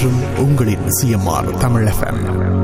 என்றும் உங்களின் CMR Tamil FM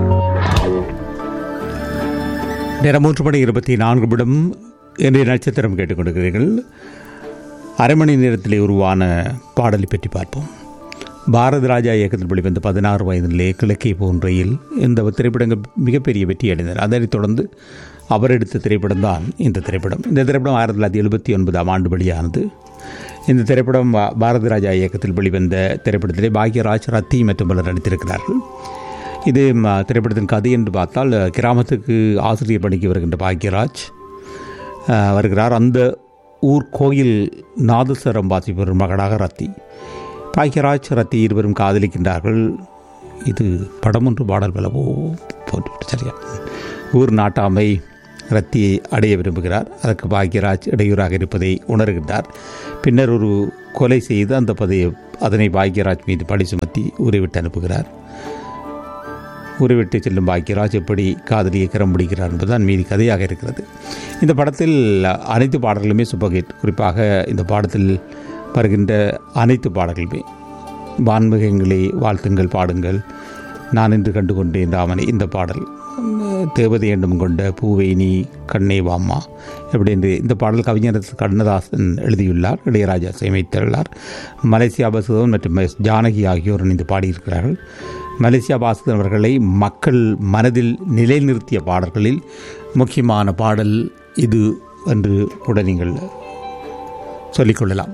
நேரம் மூன்று மணி இருபத்தி நான்கு நிமிடம் இன்றைய நட்சத்திரம் கேட்டுக்கொண்டிருக்கிறீர்கள் அரை மணி நேரத்திலே உருவான பாடலை பற்றி பார்ப்போம் பாரத ராஜா இயக்கத்தில் வெளிவந்த பதினாறு வயதிலே கிழக்கே போன்றையில் இந்த திரைப்படங்கள் மிகப்பெரிய வெற்றி அடைந்தனர் அதனைத் தொடர்ந்து அவர் எடுத்த திரைப்படம் தான் இந்த திரைப்படம் இந்த திரைப்படம் ஆயிரத்தி தொள்ளாயிரத்தி எழுபத்தி ஒன்பதாம் ஆண்டு வெளியானது இந்த திரைப்படம் பா- பாரதி ராஜா இயக்கத்தில் வெளிவந்த திரைப்படத்திலே பாக்யராஜ் ரத்தி மற்றும் பலர் நடித்திருக்கிறார்கள் இது ம, திரைப்படத்தின் கதை என்று பார்த்தால் அஹ், கிராமத்துக்கு ஆசிரியர் பணிக்கு வருகின்ற பாக்யராஜ் அஹ், வருகிறார் அந்த ஊர் கோயில் நாதஸ்வரம் வாசிப்பவர் மகனாக ரத்தி பாக்யராஜ் ரத்தி இருவரும் காதலிக்கின்றார்கள் இது படம் ஒன்று பாடல் பலவோ போட்டு சரியா ஊர் நாட்டாமை ரத்தியை அடைய விரும்புகிறார் அதற்கு பாக்யராஜ் இடையூறாக இருப்பதை உணர்கின்றார் பின்னர் ஒரு கொலை செய்து அந்த பதையை அதனை பாக்யராஜ் மீது பழி சுமத்தி ஊரை விட்டு அனுப்புகிறார் ஊரை விட்டு செல்லும் பாக்யராஜ் எப்படி காதலியை கரம் பிடிக்கிறார் என்பதுதான் மீதி கதையாக இருக்கிறது இந்த படத்தில் அனைத்து பாடல்களுமே சூப்பர் ஹிட் குறிப்பாக இந்த பாடத்தில் வருகின்ற அனைத்து பாடல்களுமே வான்மிகங்களே வாழ்த்துங்கள் பாடுங்கள் நான் இன்று கண்டு கொண்டேன் ராமனை இந்த பாடல் உம், தேவதை எண்ணம் கொண்ட பூவை நீ கண்ணே வாம்மா எப்படி என்று இந்த பாடல் கவிஞர் கண்ணதாசன் எழுதியுள்ளார் இளையராஜா இசையமைத்துள்ளார் மலேசியா பசுதவன் மற்றும் எஸ். ஜானகி ஆகியோர் இணைந்து பாடியிருக்கிறார்கள் மலேசியா பாசுதன் அவர்களை மக்கள் மனதில் நிலைநிறுத்திய பாடல்களில் முக்கியமான பாடல் இது என்று கூட நீங்கள் சொல்லிக்கொள்ளலாம்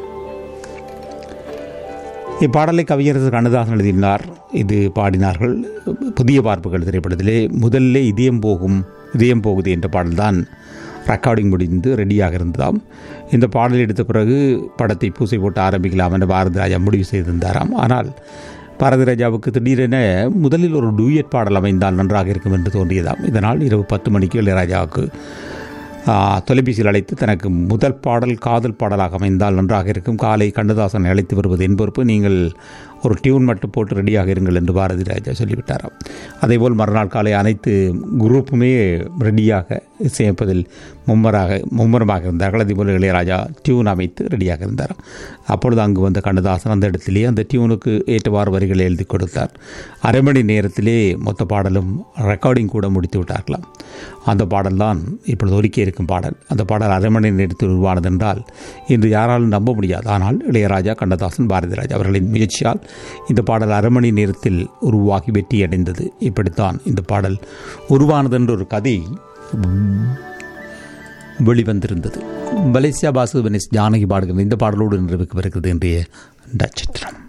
இப்பாடலை கவிஞரசு கண்ணதாசன் எழுதினார் இது பாடினார்கள் புதிய பார்ப்புகள் திரைப்படத்திலே முதல்ல இதயம் போகும் இதயம் போகுது என்ற பாடல்தான் ரெக்கார்டிங் முடிந்து ரெடியாக இருந்ததாம் இந்த பாடல் எடுத்த பிறகு படத்தை பூசை போட்டு ஆரம்பிக்கலாம் என பாரதி ராஜா முடிவு செய்திருந்தாராம் ஆனால் பாரதி ராஜாவுக்கு திடீரென முதலில் ஒரு டூயட் பாடல் அமைந்தால் நன்றாக இருக்கும் என்று தோன்றியதாம் இதனால் இரவு பத்து மணிக்கு இளையராஜாவுக்கு ஆ, தொலைபேசியில் அழைத்து தனக்கு முதல் பாடல் காதல் பாடலாக அமைந்தால் நன்றாக இருக்கும் காலை கண்ணதாசனை அழைத்து வருவது என்பொறுப்பு நீங்கள் ஒரு டியூன் மட்டும் போட்டு ரெடியாக இருங்கள் என்று பாரதி ராஜா சொல்லிவிட்டாராம் அதேபோல் மறுநாள் காலை அனைத்து குரூப்புமே ரெடியாக இசையமைப்பதில் மும்மராக மும்முரமாக இருந்தார்கள் அதேபோல் இளையராஜா டியூன் அமைத்து ரெடியாக இருந்தாராம் அப்பொழுது அங்கு வந்த கண்ணதாசன் அந்த இடத்திலேயே அந்த டியூனுக்கு ஏற்றவாறு வரிகளை எழுதி கொடுத்தார் அரை மணி நேரத்திலே மொத்த பாடலும் ரெக்கார்டிங் கூட முடித்து விட்டார்களாம் அந்த பாடல் தான் இப்பொழுது ஒலிக்க இருக்கும் பாடல் அந்த பாடல் அரை மணி நேரத்தில் உருவானது என்றால் இன்று யாராலும் நம்ப முடியாது ஆனால் இளையராஜா கண்ணதாசன் பாரதி ராஜா அவர்களின் முயற்சியால் இந்த பாடல் அரை மணி நேரத்தில் உருவாகி வெற்றி அடைந்தது இப்படித்தான் இந்த பாடல் உருவானது என்ற ஒரு கதை வெளிவந்திருந்தது மலேசியா பாசு வெனிஸ் ஜானகி பாடுகிற இந்த பாடலோடு நிறைவுக்கு வருகிறது இன்றைய நட்சத்திரம்